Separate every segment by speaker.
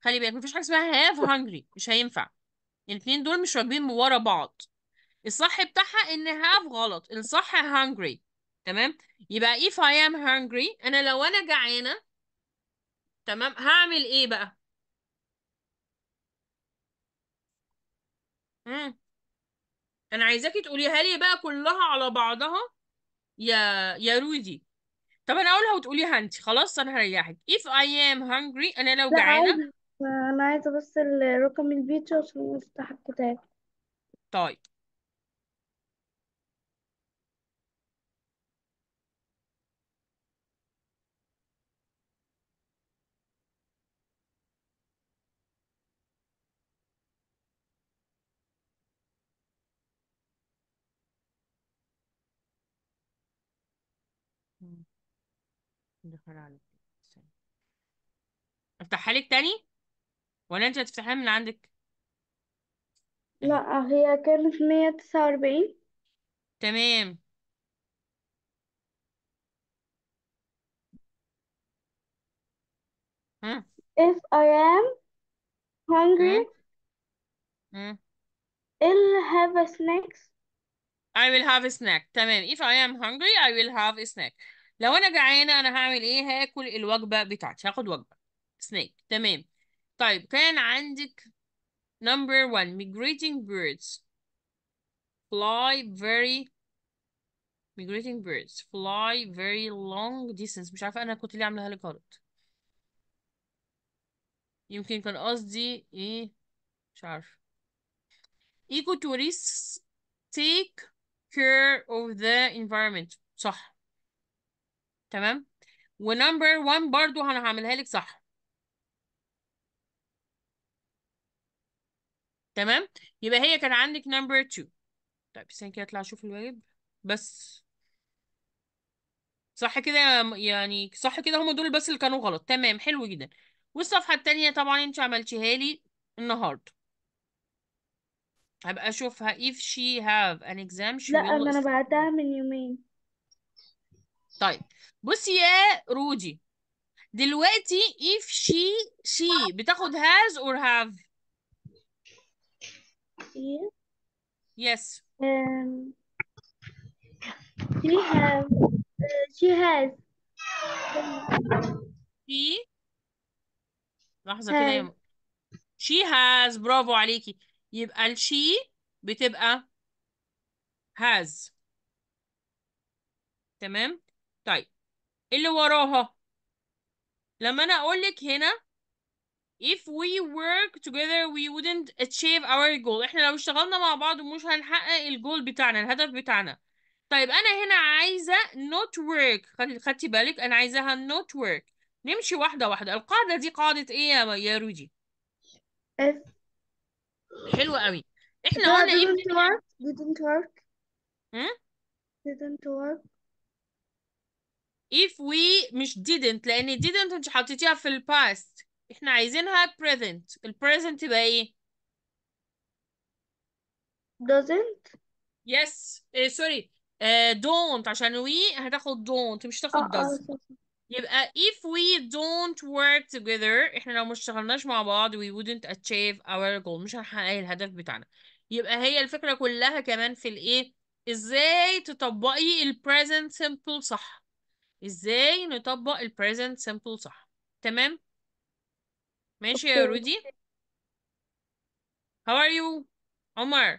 Speaker 1: خلي بالك مفيش حاجة اسمها have hungry مش هينفع الاتنين دول مش راكبين ورا بعض الصح بتاعها ان have غلط الصح hungry تمام يبقى if I am hungry انا لو انا جعانة تمام هعمل ايه بقى مم. انا عايزاكي تقوليها لي بقى كلها على بعضها يا يا رودي طب انا اقولها وتقوليها انت خلاص انا هريحك if I am hungry انا لو
Speaker 2: لا
Speaker 1: جعانة
Speaker 2: عادي انا عايزه بس ال- رقم البيتزا عشان نفتح الكتاب
Speaker 1: طيب مم. دخل على استنى. افتحها لك تاني ولا انت هتفتحها من عندك اهي
Speaker 2: لا هي كانت مية تسعة وأربعين
Speaker 1: تمام مم.
Speaker 2: if I am hungry
Speaker 1: مم. مم.
Speaker 2: I'll have a snacks
Speaker 1: I will have a snack تمام if I am hungry I will have a snack لو انا جعانة انا هعمل ايه هاكل الوجبة بتاعتي هاخد وجبة snack تمام طيب كان عندك number one migrating birds fly very migrating birds fly very long distance مش عارفة انا كنت ليه عاملاها لك غلط يمكن كان قصدي ايه مش عارفة ecotourists take care of the environment صح تمام ونمبر 1 برضو انا هعملها لك صح تمام يبقى هي كان عندك نمبر 2 طيب استنى كده اطلع اشوف الواجب بس صح كده يا- يعني صح كده هم دول بس اللي كانوا غلط تمام حلو جدا والصفحة التانية طبعا انت عملتيها لي النهاردة هبقى اشوفها if she have an exam she
Speaker 2: لا
Speaker 1: will
Speaker 2: ما انا
Speaker 1: study.
Speaker 2: بعتها من يومين
Speaker 1: طيب بصي يا رودي دلوقتي if she she بتاخد has or have
Speaker 2: Yeah.
Speaker 1: yes
Speaker 2: Um, she have uh, she has
Speaker 1: she لحظة كده
Speaker 2: has
Speaker 1: يا she has برافو عليكي يبقى ال she بتبقى has تمام طيب اللي وراها لما انا اقولك هنا if we work together we wouldn't achieve our goal احنا لو اشتغلنا مع بعض مش هنحقق الجول بتاعنا الهدف بتاعنا طيب انا هنا عايزة not work خدي خدتي بالك انا عايزاها not work نمشي واحدة واحدة القاعدة دي قاعدة ايه يا يا رودي
Speaker 2: if
Speaker 1: حلوة قوي احنا
Speaker 2: ده
Speaker 1: قلنا ايه
Speaker 2: didn't work didn't work
Speaker 1: هم؟
Speaker 2: didn't work
Speaker 1: if we مش didn't لان didn't انت حطيتيها في ال past احنا عايزينها present ال present تبقى ايه
Speaker 2: doesn't
Speaker 1: yes إيه سوري آه don't عشان we هتاخد don't مش
Speaker 2: اه
Speaker 1: تاخد
Speaker 2: اه
Speaker 1: does
Speaker 2: صح صح.
Speaker 1: يبقى if we don't work together احنا لو مش اشتغلناش مع بعض we wouldn't achieve our goal مش هنحقق الهدف بتاعنا يبقى هي الفكرة كلها كمان في الايه ازاي تطبقي ال present simple صح ازاي نطبق ال present simple صح تمام ماشي يا
Speaker 2: اوكي
Speaker 1: رودي how are you عمر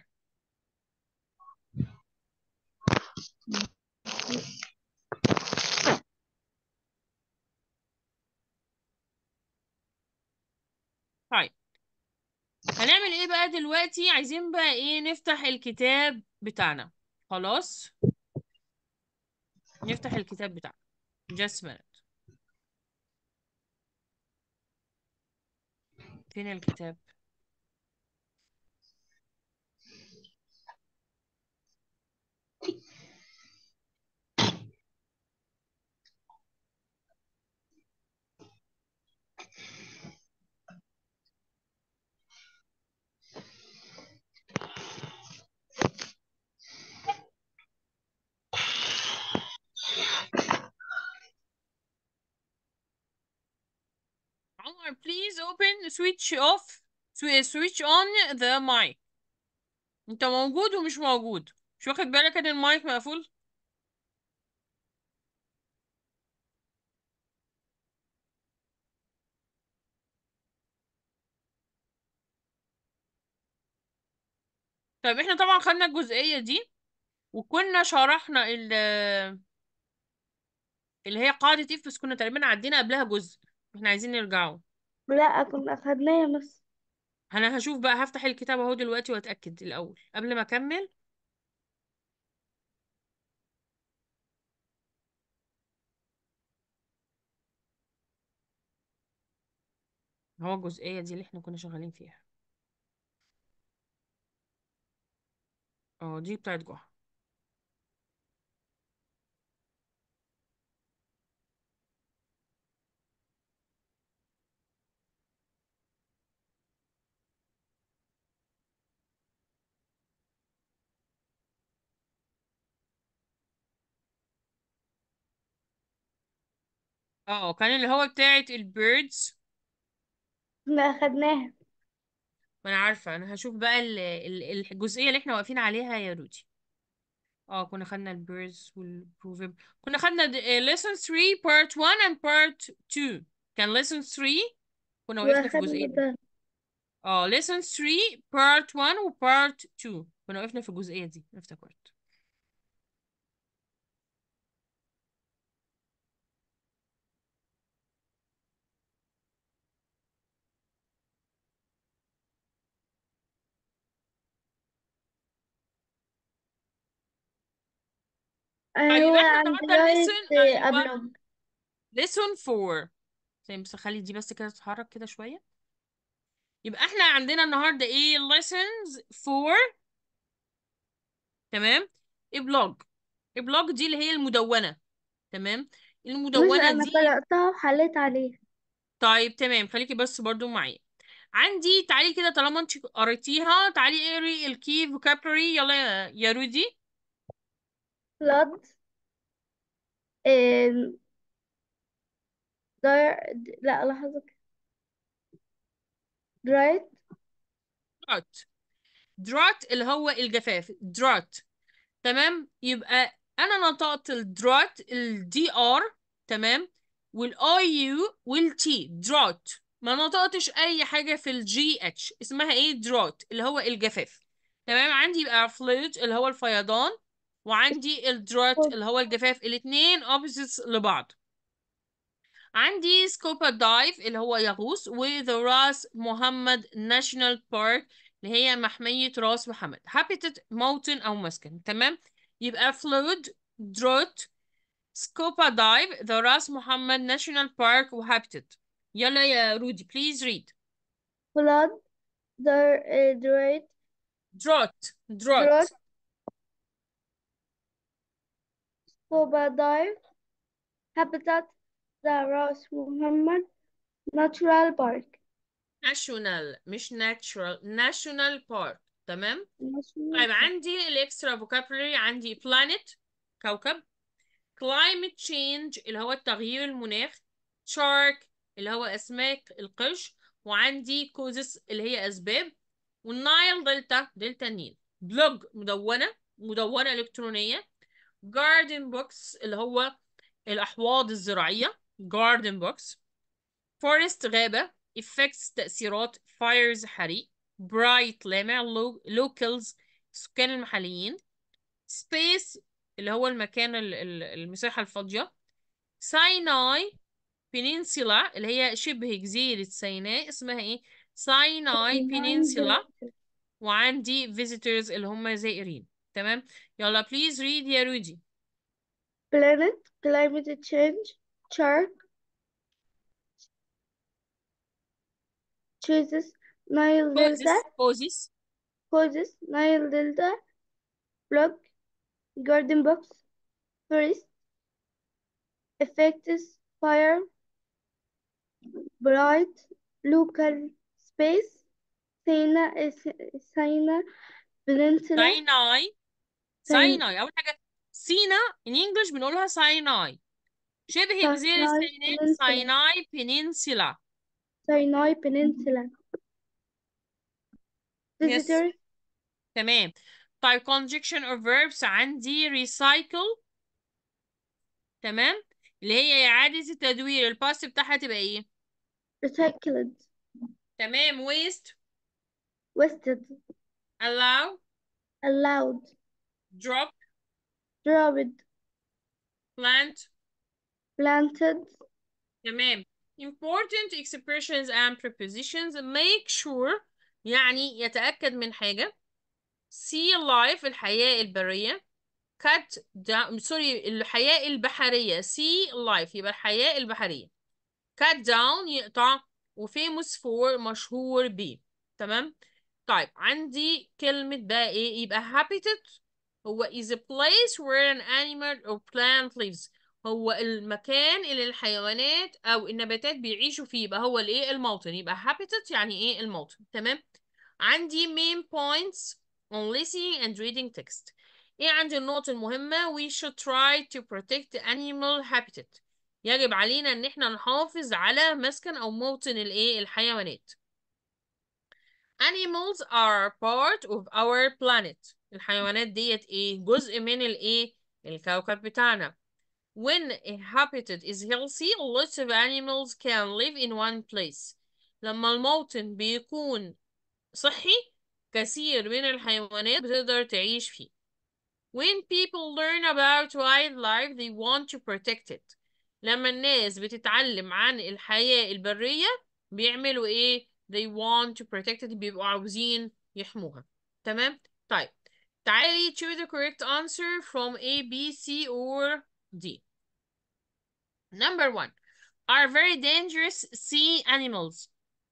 Speaker 1: طيب هنعمل ايه بقى دلوقتي عايزين بقى ايه نفتح الكتاب بتاعنا خلاص نفتح الكتاب بتاعنا just a minute فين الكتاب عمر please open switch off switch on the mic انت موجود ومش موجود مش واخد بالك ان المايك مقفول طيب احنا طبعا خدنا الجزئية دي وكنا شرحنا ال اللي هي قاعدة if بس كنا تقريبا عدينا قبلها جزء احنا عايزين نرجعه
Speaker 2: لا كنا أخدناه بس
Speaker 1: انا هشوف بقى هفتح الكتاب اهو دلوقتي واتأكد الاول قبل ما اكمل هو الجزئية دي اللي احنا كنا شغالين فيها اه دي بتاعت جحا اه كان اللي هو بتاعت البيردز
Speaker 2: كنا أخدناها
Speaker 1: ما انا عارفة انا هشوف بقى ال- ال- الجزئية اللي احنا واقفين عليها يا رودي اه كنا خدنا البيردز والبروفيب كنا خدنا د- آه، lesson 3 part 1 and part 2 كان lesson 3 كنا وقفنا في الجزئية
Speaker 2: وأخدنا
Speaker 1: دي
Speaker 2: ده
Speaker 1: اه lesson 3 part 1 و part 2 كنا وقفنا في الجزئية دي أنا افتكرت
Speaker 2: آه،
Speaker 1: طيب
Speaker 2: هو
Speaker 1: احنا
Speaker 2: عند
Speaker 1: النهارده
Speaker 2: رايت
Speaker 1: lesson
Speaker 2: آه،
Speaker 1: ايوه
Speaker 2: أبلغ
Speaker 1: lesson 4 زي بس خلي دي بس كده تتحرك كده شوية يبقى احنا عندنا النهارده ايه lessons 4 تمام ابلوج ابلوج دي اللي هي المدونة تمام
Speaker 2: مش
Speaker 1: المدونة
Speaker 2: أنا
Speaker 1: دي
Speaker 2: قرأتها وحليت عليها
Speaker 1: طيب تمام خليكي بس برضو معايا عندي تعالي كده طالما انت قريتيها تعالي اقري الكي vocabulary يلا يا يا رودي
Speaker 2: flood آه، در... لا لحظة drought
Speaker 1: drought drought اللي هو الجفاف drought تمام يبقى انا نطقت الدروت الدي ار تمام والاي يو والتي drought ما نطقتش اي حاجه في الجي اتش اسمها ايه drought اللي هو الجفاف تمام عندي يبقى flood اللي هو الفيضان وعندي الدروت اللي هو الجفاف الاتنين opposites لبعض عندي سكوبا دايف اللي هو يغوص وذا راس محمد ناشونال بارك اللي هي محمية راس محمد habitat موطن أو مسكن تمام يبقى flood drought سكوبا دايف ذا راس محمد ناشونال بارك وهابيتات يلا يا رودي please read
Speaker 2: flood در... آه، drought
Speaker 1: drought drought
Speaker 2: drought scuba dive habitat the Ras Muhammad Natural Park
Speaker 1: national مش natural national park تمام
Speaker 2: National
Speaker 1: طيب
Speaker 2: Park.
Speaker 1: عندي الاكسترا vocabulary عندي planet كوكب climate change اللي هو التغيير المناخ shark اللي هو أسماك القرش وعندي causes اللي هي أسباب والنايل دلتا دلتا النيل بلوج مدونة مدونة إلكترونية garden books اللي هو الأحواض الزراعية garden books forest غابة effects تأثيرات fires حريق bright لامع lo- locals السكان المحليين space اللي هو المكان ال- ال- المساحة الفاضية سايناي بينينسولا اللي هي شبه جزيرة سيناء اسمها ايه سايناي بينينسولا وعندي visitors اللي هم زائرين تمام يلا please read يا رودي
Speaker 2: Planet climate change shark chooses Nile
Speaker 1: causes
Speaker 2: Delta
Speaker 1: causes
Speaker 2: causes Nile Delta block garden box forest effects fire bright local space Sina Sina Peninsula
Speaker 1: سايناي سايناي أول حاجة سينا in English بنقولها سايناي شبه جزيرة
Speaker 2: Sinai
Speaker 1: سيناء
Speaker 2: Peninsula
Speaker 1: سايناي بينينسولا
Speaker 2: Sinai Peninsula
Speaker 1: Yes.
Speaker 2: Visitor
Speaker 1: تمام طيب conjunction of verbs عندي recycle تمام اللي هي إعادة التدوير الباست بتاعها تبقى ايه
Speaker 2: Recycled
Speaker 1: تمام waste
Speaker 2: Wasted
Speaker 1: allow
Speaker 2: Allowed
Speaker 1: drop
Speaker 2: Dropped
Speaker 1: plant
Speaker 2: Planted
Speaker 1: تمام important expressions and prepositions make sure يعني يتأكد من حاجة sea life الحياة البرية cut down سوري الحياة البحرية sea life يبقى الحياة البحرية cut down يقطع و famous for مشهور ب تمام طيب عندي كلمة بقى ايه يبقى habitat هو is a place where an animal or plant lives هو المكان اللي الحيوانات او النباتات بيعيشوا فيه يبقى هو الايه الموطن يبقى habitat يعني ايه الموطن تمام عندي main points on listening and reading text ايه عندي النقط المهمة we should try to protect the animal habitat يجب علينا ان احنا نحافظ على مسكن او موطن الايه الحيوانات animals are part of our planet الحيوانات ديت ايه جزء من الايه الكوكب بتاعنا when a habitat is healthy lots of animals can live in one place لما الموطن بيكون صحي كثير من الحيوانات بتقدر تعيش فيه when people learn about wildlife they want to protect it لما الناس بتتعلم عن الحياة البرية بيعملوا ايه they want to protect it بيبقوا عاوزين يحموها تمام طيب تعالي choose the correct answer from A B C or D number one are very dangerous sea animals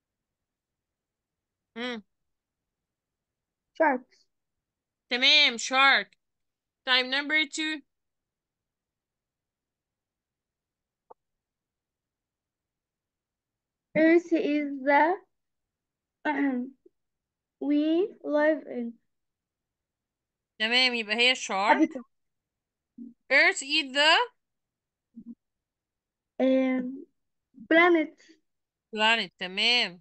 Speaker 1: مم.
Speaker 2: Sharks
Speaker 1: تمام shark طيب number two
Speaker 2: Earth is the we live in
Speaker 1: تمام يبقى هي shark
Speaker 2: habitat
Speaker 1: earth is the
Speaker 2: um, planet
Speaker 1: planet تمام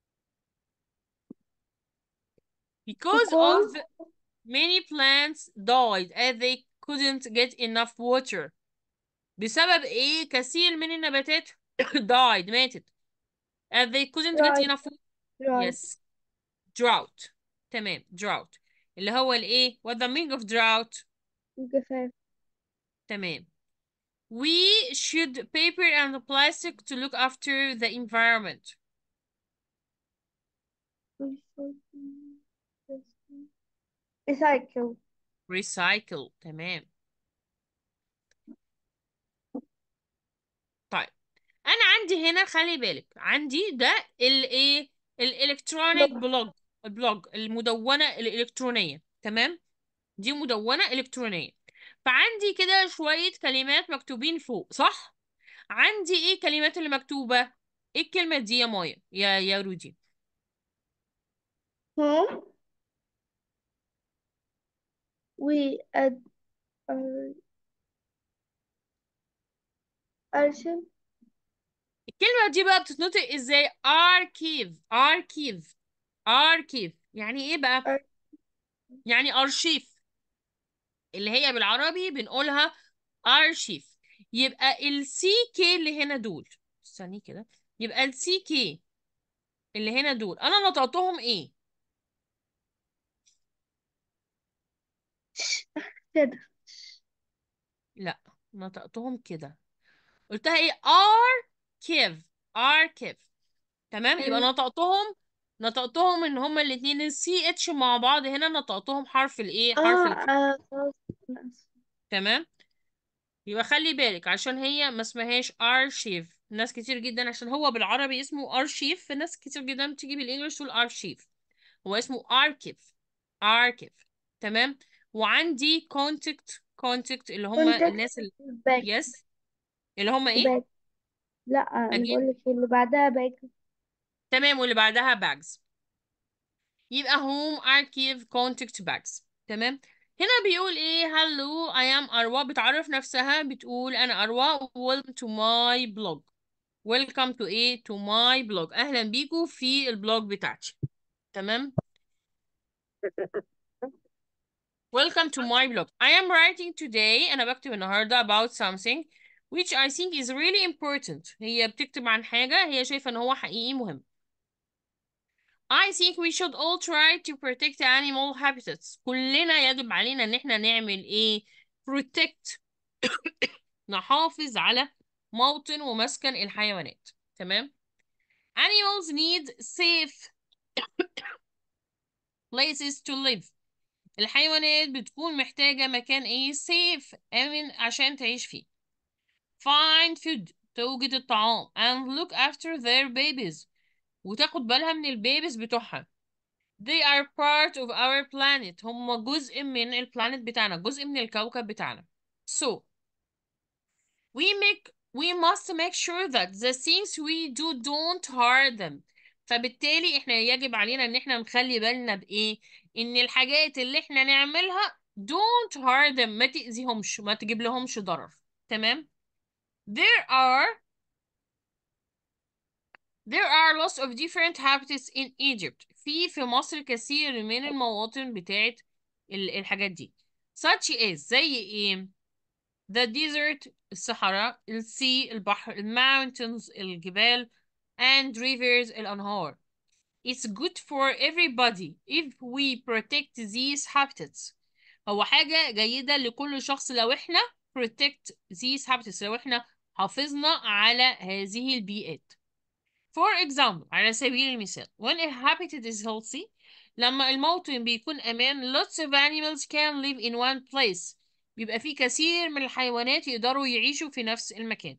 Speaker 1: because
Speaker 2: because
Speaker 1: of many plants died as they couldn't get enough water بسبب ايه كثير من النباتات died ماتت as they couldn't get
Speaker 2: dry
Speaker 1: enough
Speaker 2: dry
Speaker 1: yes drought تمام drought اللي هو الايه what the meaning of drought
Speaker 2: جفاف
Speaker 1: تمام we should paper and plastic to look after the environment
Speaker 2: recycle
Speaker 1: recycle تمام طيب انا عندي هنا خلي بالك عندي ده الايه الالكترونيك
Speaker 2: blog
Speaker 1: بلوج البلوج المدونة الالكترونية تمام دي مدونة الكترونية فعندي كده شوية كلمات مكتوبين فوق صح عندي ايه الكلمات اللي مكتوبة ايه الكلمة دي يا مايا يا يا رودي
Speaker 2: home we ad ar- archive
Speaker 1: الكلمة دي بقى بتتنطق ازاي archive archive archive يعني ايه بقى
Speaker 2: ar-
Speaker 1: يعني ارشيف اللي هي بالعربي بنقولها ارشيف يبقى السي كي اللي هنا دول استني كده يبقى السي كي اللي هنا دول انا نطقتهم ايه
Speaker 2: كده
Speaker 1: لا نطقتهم كده قلتها ايه archive archive تمام يبقى
Speaker 2: أيوة.
Speaker 1: نطقتهم نطقتهم ان هما الاتنين السي اتش مع بعض هنا نطقتهم حرف الايه حرف
Speaker 2: اه
Speaker 1: ال
Speaker 2: آه، خلاص أنا آسفة.
Speaker 1: تمام يبقى خلي بالك عشان هي ما اسمهاش ارشيف ناس كتير جدا عشان هو بالعربي اسمه ارشيف فناس كتير جدا بتيجي بالانجلش تقول ارشيف هو اسمه اركيف اركيف تمام وعندي كونتكت كونتكت اللي هم
Speaker 2: contact
Speaker 1: الناس اللي
Speaker 2: back
Speaker 1: يس اللي هم ايه
Speaker 2: back لا أنا
Speaker 1: اجين
Speaker 2: بقول لك اللي بعدها back
Speaker 1: تمام واللي بعدها bags يبقى home archive contact bags تمام هنا بيقول ايه hello I am أروى بتعرف نفسها بتقول أنا أروى welcome to my blog welcome to ايه to my blog اهلا بيكم في البلوج بتاعتي تمام welcome to my blog I am writing today انا بكتب النهارده about something which I think is really important هي بتكتب عن حاجة هي شايفة ان هو حقيقي مهم I think we should all try to protect animal habitats كلنا يجب علينا ان احنا نعمل ايه protect نحافظ على موطن ومسكن الحيوانات تمام animals need safe places to live الحيوانات بتكون محتاجة مكان ايه safe آمن عشان تعيش فيه find food توجد الطعام and look after their babies وتاخد بالها من البيبيز بتوعها they are part of our planet هم جزء من البلانت بتاعنا جزء من الكوكب بتاعنا so we make we must make sure that the things we do don't harm them فبالتالي احنا يجب علينا ان احنا نخلي بالنا بايه ان الحاجات اللي احنا نعملها don't harm them ما تأذيهمش ما تجيب لهمش ضرر تمام there are There are lots of different habitats in Egypt. في في مصر كثير من المواطن بتاعت ال- الحاجات دي. Such as زي ايه؟ The desert الصحراء، ال sea البحر، ال mountains الجبال and rivers الأنهار. It's good for everybody if we protect these habitats. هو حاجة جيدة لكل شخص لو احنا protect these habitats لو احنا حافظنا على هذه البيئات. For example على سبيل المثال when a habitat is healthy لما الموطن بيكون أمان lots of animals can live in one place بيبقى فيه كثير من الحيوانات يقدروا يعيشوا في نفس المكان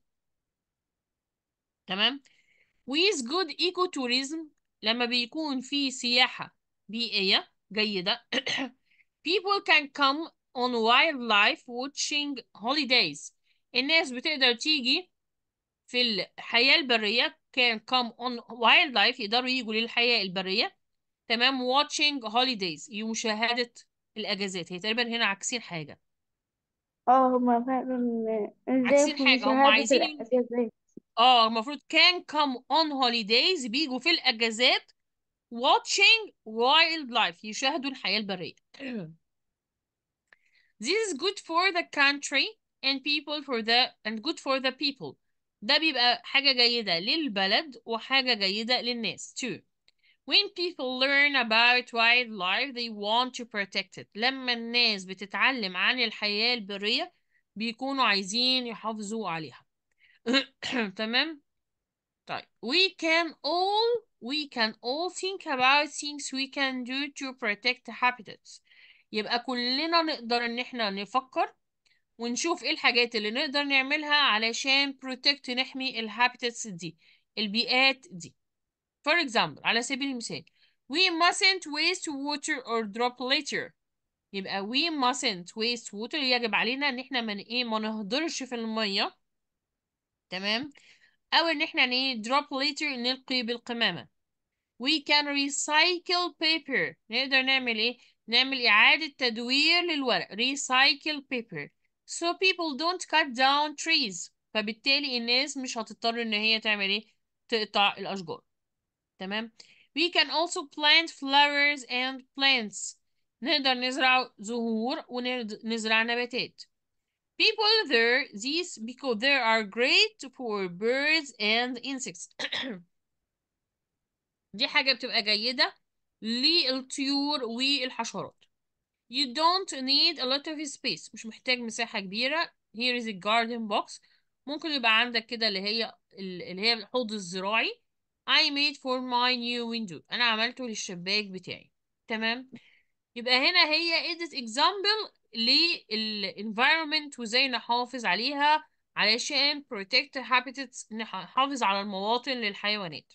Speaker 1: تمام with good ecotourism لما بيكون في سياحة بيئية جيدة people can come on wildlife watching holidays الناس بتقدر تيجي في الحياة البرية can come on wildlife يقدروا يجوا للحياة البرية تمام watching holidays مشاهدة الأجازات هي تقريبا هنا عكسين حاجة
Speaker 2: اه هما فعلا ازاي
Speaker 1: عكسين
Speaker 2: في
Speaker 1: حاجة هم
Speaker 2: مشاهدة
Speaker 1: عايزين
Speaker 2: الأجازات
Speaker 1: اه المفروض can come on holidays بيجوا في الأجازات watching wildlife يشاهدوا الحياة البرية This is good for the country and people for the and good for the people ده بيبقى حاجة جيدة للبلد وحاجة جيدة للناس too When people learn about wildlife they want to protect it لما الناس بتتعلم عن الحياة البرية بيكونوا عايزين يحافظوا عليها تمام طيب we can all we can all think about things we can do to protect habitats يبقى كلنا نقدر ان احنا نفكر ونشوف ايه الحاجات اللي نقدر نعملها علشان protect نحمي الهابيتاتس دي البيئات دي for example على سبيل المثال we mustn't waste water or drop litter يبقى we mustn't waste water يجب علينا ان احنا من ايه ما نهدرش في المية تمام او ان احنا ايه drop litter نلقي بالقمامة we can recycle paper نقدر نعمل ايه نعمل اعادة تدوير للورق recycle paper so people don't cut down trees فبالتالي الناس مش هتضطر ان هي تعمل ايه تقطع الاشجار تمام we can also plant flowers and plants نقدر نزرع زهور ونزرع نباتات people there these because they are great for birds and insects دي حاجة بتبقى جيدة للطيور والحشرات you don't need a lot of space مش محتاج مساحة كبيرة here is a garden box ممكن يبقى عندك كده اللي هي اللي هي الحوض الزراعي I made for my new window أنا عملته للشباك بتاعي تمام يبقى هنا هي edit example للenvironment وازاي نحافظ عليها علشان protect habitats نحافظ على المواطن للحيوانات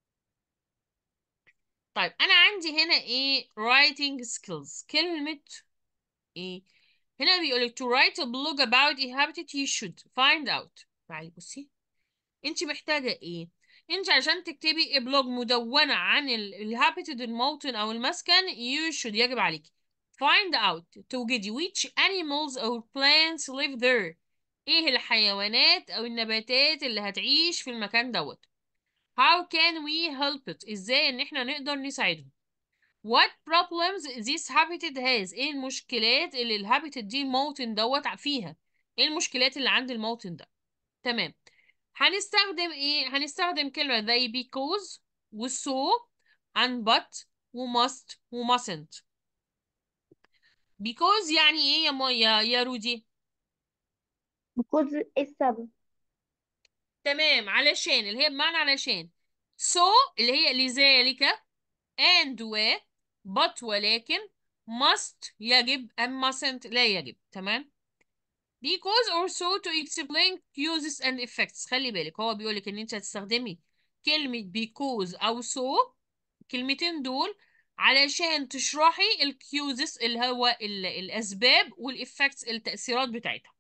Speaker 1: طيب أنا عندي هنا إيه writing skills كلمة إيه هنا بيقولك to write a blog about a habitat you should find out تعالي بصي انت محتاجة ايه انت عشان تكتبي بلوج مدونة عن الهابيتد الموطن او المسكن you should يجب عليك find out توجدي which animals or plants live there ايه الحيوانات او النباتات اللي هتعيش في المكان دوت how can we help it ازاي ان احنا نقدر نساعدهم what problems this habitat has ايه المشكلات اللي الهابيتات دي الموطن دوت فيها ايه المشكلات اللي عند الموطن ده تمام هنستخدم ايه هنستخدم كلمة they because و so and but و must و mustn't because يعني ايه يا مايا يا رودي
Speaker 2: because إيه السبب
Speaker 1: تمام علشان اللي هي بمعنى علشان so اللي هي لذلك and و but ولكن must يجب and mustn't لا يجب تمام because or so to explain causes and effects خلي بالك هو بيقولك ان انت هتستخدمي كلمة because او so الكلمتين دول علشان تشرحي الكيوزز اللي هو ال- الاسباب والافكتس التأثيرات بتاعتها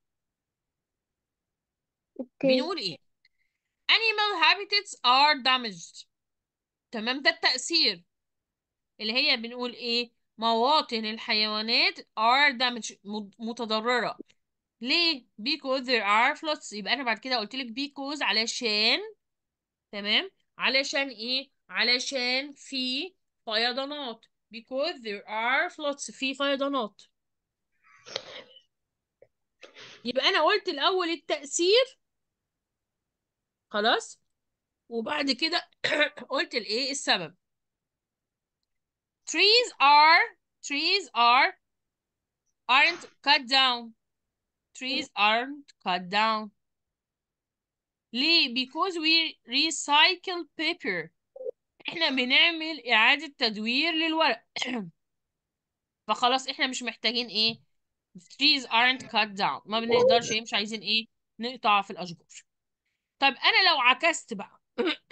Speaker 2: اوكي
Speaker 1: بنقول ايه animal habitats are damaged تمام ده التأثير اللي هي بنقول ايه مواطن الحيوانات are damaged مد- متضررة ليه because there are floods يبقى انا بعد كده قلت لك because علشان تمام علشان ايه علشان في فيضانات because there are floods في فيضانات يبقى انا قلت الاول التأثير خلاص وبعد كده قلت الايه السبب trees are trees are aren't cut down trees aren't cut down ليه because we recycle paper احنا بنعمل اعادة تدوير للورق فخلاص احنا مش محتاجين ايه trees aren't cut down ما بنقدرش ايه مش عايزين ايه نقطع في الاشجار طب انا لو عكست بقى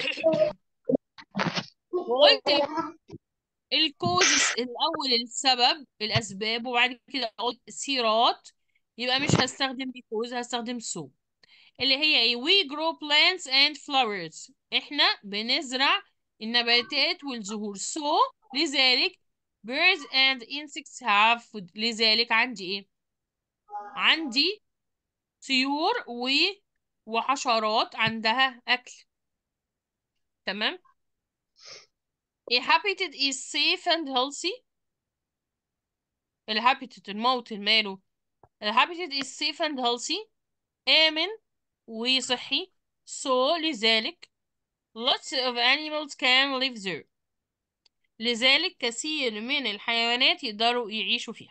Speaker 1: وقلت الكوزس الاول السبب الاسباب وبعد كده قلت سيرات يبقى مش هستخدم because هستخدم so اللي هي ايه we grow plants and flowers احنا بنزرع النباتات والزهور so لذلك birds and insects have food لذلك عندي ايه عندي طيور و وحشرات عندها اكل تمام A habitat is safe and healthy الهابيتات الموطن ماله الهابيتات is safe and healthy آمن وصحي so لذلك lots of animals can live there لذلك كثير من الحيوانات يقدروا يعيشوا فيها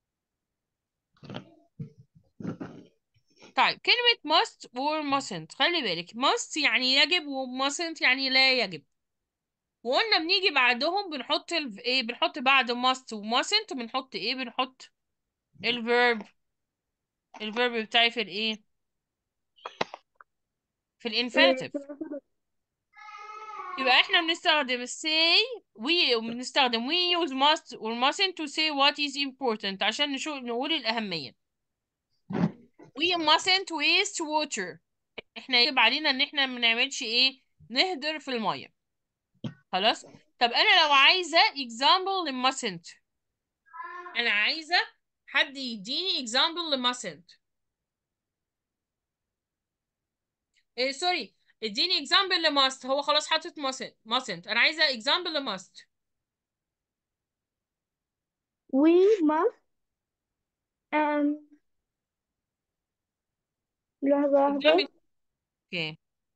Speaker 1: طيب كلمة must or mustn't خلي بالك must يعني يجب و mustn't يعني لا يجب وقلنا بنيجي بعدهم بنحط ال... ايه بنحط بعد must و mustn't بنحط ايه بنحط الفيرب الفيرب بتاعي في الايه في الانفينيتيف يبقى احنا بنستخدم say we بنستخدم we use must or mustn't to say what is important عشان نشوف نقول الأهمية we mustn't waste water احنا يجب علينا ان احنا ما نعملش ايه نهدر في المية خلاص طب انا لو عايزة example ل mustn't انا عايزة حد يديني example ل mustn't إيه سوري اديني example ل must هو خلاص حاطط mustn't mustn't انا عايزة example ل must
Speaker 2: we must and لحظة واحدة
Speaker 1: قدامي اوكي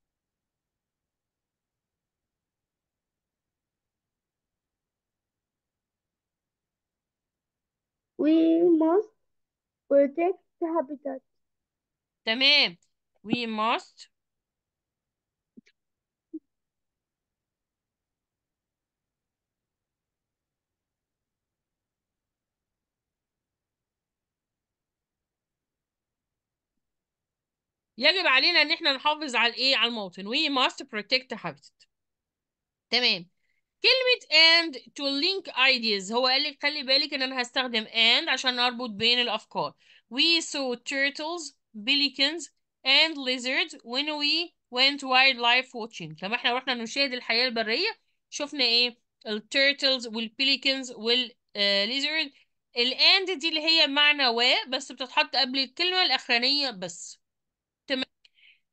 Speaker 2: we must protect the habitat
Speaker 1: تمام we must يجب علينا ان احنا نحافظ على الايه على الموطن we must protect the habitat تمام كلمة and to link ideas هو قال لك خلي بالك ان انا هستخدم and عشان اربط بين الافكار we saw turtles pelicans and lizards when we went wildlife watching لما احنا رحنا نشاهد الحياة البرية شفنا ايه التيرتلز والبيليكنز والليزرد الاند دي اللي هي معنى و بس بتتحط قبل الكلمة الأخرانية بس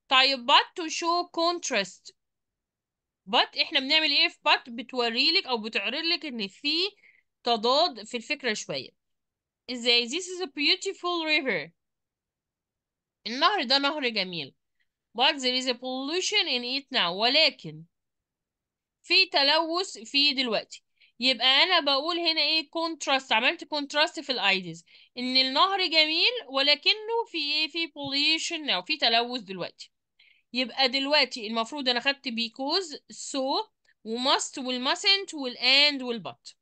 Speaker 1: طيب but to show contrast but احنا بنعمل ايه في but بتوريلك او بتعرض لك ان في تضاد في الفكرة شوية ازاي this is a beautiful river النهر ده نهر جميل but there is a pollution in it now ولكن في تلوث فيه دلوقتي يبقى انا بقول هنا ايه كونتراست عملت كونتراست في الايديز ان النهر جميل ولكنه في ايه في pollution او في تلوث دلوقتي يبقى دلوقتي المفروض انا خدت because so وmust والmustn't والand والbut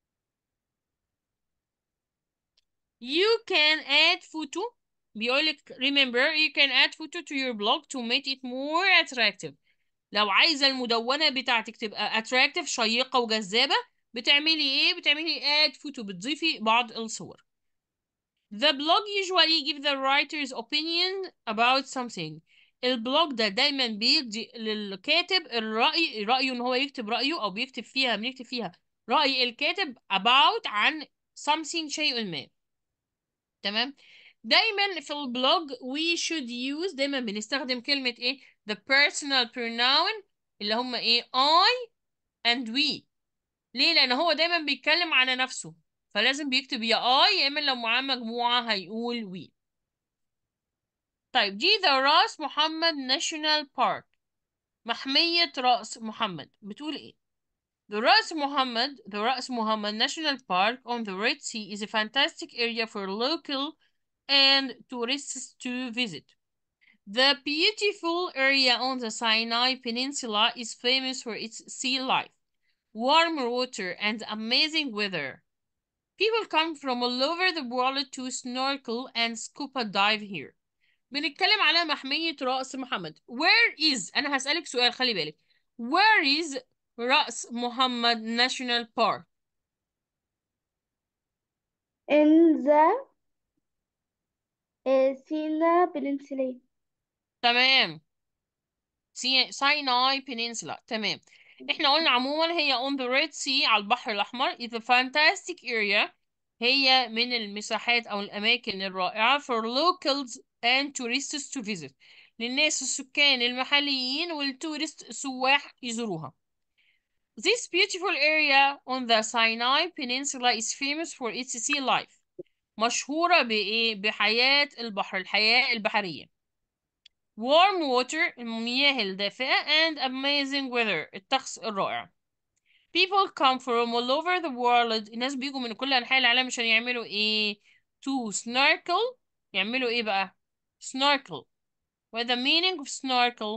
Speaker 1: you can add photo بيقولك remember you can add photo to your blog to make it more attractive لو عايزة المدونة بتاعتك تبقى attractive شيقة وجذابة بتعملي ايه بتعملي add photo بتضيفي بعض الصور The blog usually give the writer's opinion about something البلوج ده دايما بيدي للكاتب الرأي رأيه ان هو يكتب رأيه او بيكتب فيها بنكتب فيها رأي الكاتب about عن something شيء ما تمام دايما في البلوج we should use دايما بنستخدم كلمة ايه the personal pronoun اللي هم ايه I and we ليه لان هو دايما بيتكلم على نفسه فلازم بيكتب يا I يا اما لو معاه مجموعة هيقول we طيب دي the راس محمد ناشونال بارك محمية رأس محمد بتقول ايه The رأس محمد the رأس محمد National Park on the Red Sea is a fantastic area for local and tourists to visit. The beautiful area on the Sinai Peninsula is famous for its sea life, warm water, and amazing weather. People come from all over the world to snorkel and scuba dive here. بنتكلم على محمية رأس محمد. Where is أنا هسألك سؤال خلي بالك. Where is رأس محمد National Park؟
Speaker 2: in the uh, Sinai Peninsula
Speaker 1: تمام. سي- سيناي بينينسولا تمام احنا قلنا عموما هي on the Red Sea على البحر الأحمر is a fantastic area هي من المساحات أو الأماكن الرائعة for locals and tourists to visit للناس السكان المحليين والتورست السواح يزوروها This beautiful area on the Sinai Peninsula is famous for its sea life مشهورة بإيه؟ بحياة البحر الحياة البحرية warm water المياه الدافئة and amazing weather الطقس الرائع people come from all over the world الناس بيجوا من كل أنحاء العالم عشان يعملوا إيه to snorkel يعملوا إيه بقى snorkel what the meaning of snorkel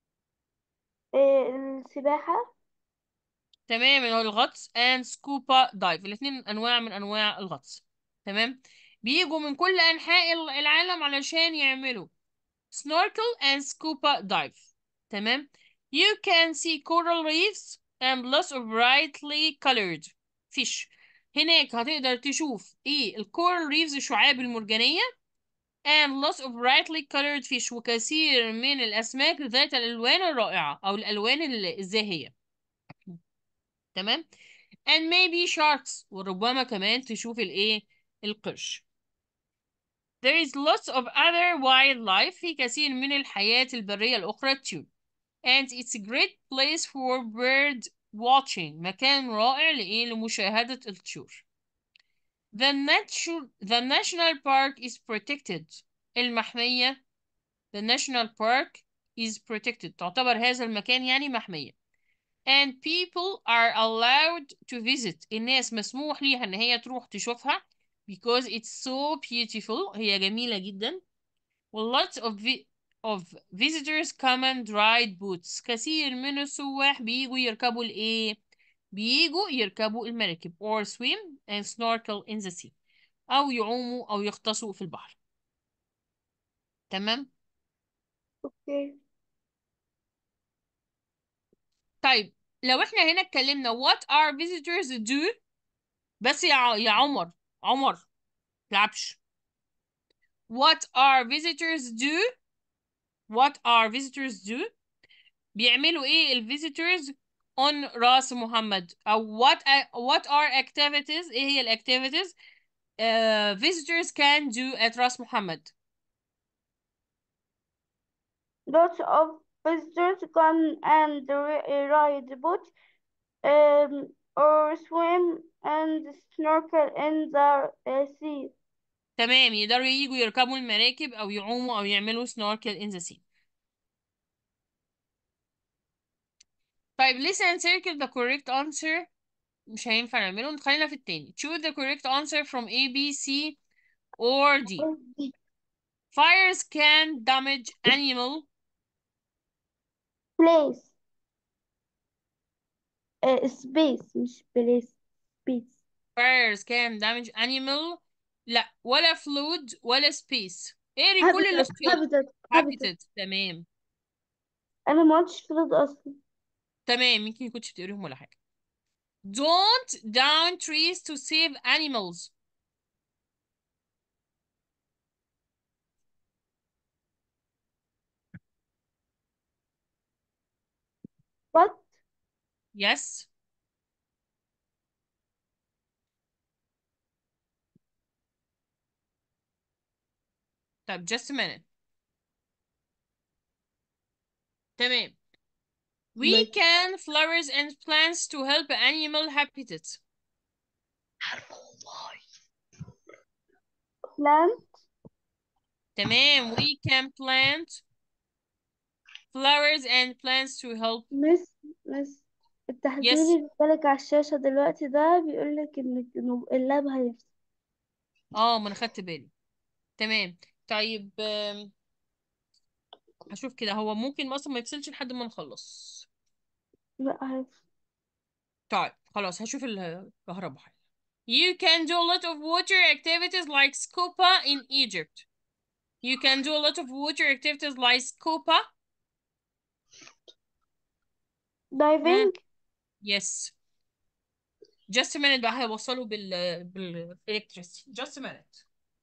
Speaker 2: آه، السباحة
Speaker 1: تمام اللي هو الغطس and scuba dive الاتنين أنواع من أنواع الغطس تمام بيجوا من كل أنحاء العالم علشان يعملوا snorkel and scuba dive تمام you can see coral reefs and lots of brightly colored fish هناك هتقدر تشوف ايه الكورال ريفز الشعاب المرجانية and lots of brightly colored fish وكثير من الأسماك ذات الألوان الرائعة أو الألوان ال- الزاهية تمام and maybe sharks وربما كمان تشوف الايه القرش There is lots of other wildlife في كثير من الحياة البرية الأخرى too. And it's a great place for bird watching. مكان رائع لإيه؟ لمشاهدة الطيور. The, natu the national park is protected. المحمية The national park is protected. تعتبر هذا المكان يعني محمية. And people are allowed to visit. الناس مسموح ليها إن هي تروح تشوفها because it's so beautiful. هي جميلة جدا. lots of vi of visitors come and ride boats. كثير من السواح بيجوا يركبوا الإيه؟ بيجوا يركبوا المراكب or swim and snorkel in the sea. أو يعوموا أو يغطسوا في البحر. تمام؟
Speaker 2: اوكي
Speaker 1: طيب لو احنا هنا اتكلمنا what are visitors do بس يا ع- يا عمر عمر تلعبش what are visitors do what are visitors do بيعملوا ايه ال visitors on راس محمد او what a- what are activities ايه هي ال activities uh, visitors can do at راس محمد
Speaker 2: lots of visitors come and ri- ride boat um, or swim and snorkel in the uh, sea.
Speaker 1: تمام يقدروا ييجوا يركبوا المراكب أو يعوموا أو يعملوا snorkel in the sea طيب listen and circle the correct answer مش هينفع نعمله خلينا في التاني choose the correct answer from A B C or D fires can damage animal
Speaker 2: place uh, space مش place space
Speaker 1: fires can damage animal لا ولا fluid ولا space اقري كل
Speaker 2: habitat
Speaker 1: الاختيارات
Speaker 2: habitat habitat
Speaker 1: habitat تمام
Speaker 2: انا ما قلتش فلود اصلا
Speaker 1: تمام يمكن يكونش بتقريهم ولا حاجة don't down trees to save animals
Speaker 2: what
Speaker 1: yes طب just a minute تمام we
Speaker 2: ماشي.
Speaker 1: can flowers and plants to help animal habitat
Speaker 2: plant
Speaker 1: تمام we can plant flowers and plants to help
Speaker 2: مس مس التحذير
Speaker 1: yes
Speaker 2: اللي جالك على الشاشة دلوقتي ده بيقولك إن إنه اللاب هيفصل
Speaker 1: اه ما انا خدت بالي تمام طيب آم، هشوف كده هو ممكن اصلا ما يفصلش لحد ما نخلص
Speaker 2: لا هيفصل
Speaker 1: طيب خلاص هشوف الكهرباء حاجة. You can do a lot of water activities like scuba in Egypt. You can do a lot of water activities like scuba.
Speaker 2: diving
Speaker 1: Yes. Just a minute بقى هيوصلوا بال بال electricity. Just a minute.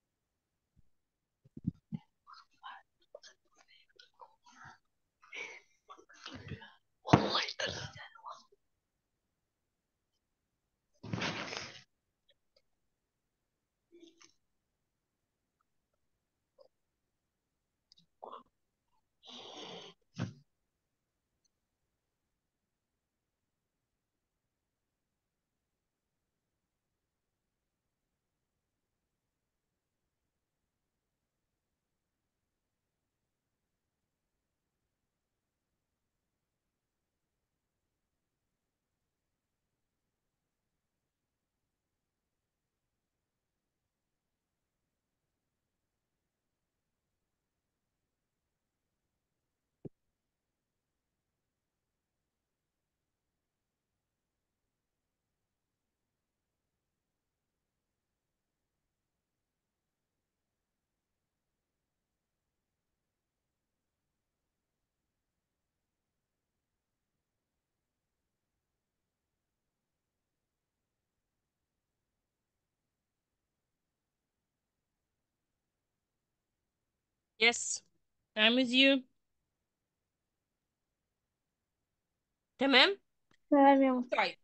Speaker 1: Yes. I'm with you. تمام؟
Speaker 2: تمام يا مصر
Speaker 1: طيب.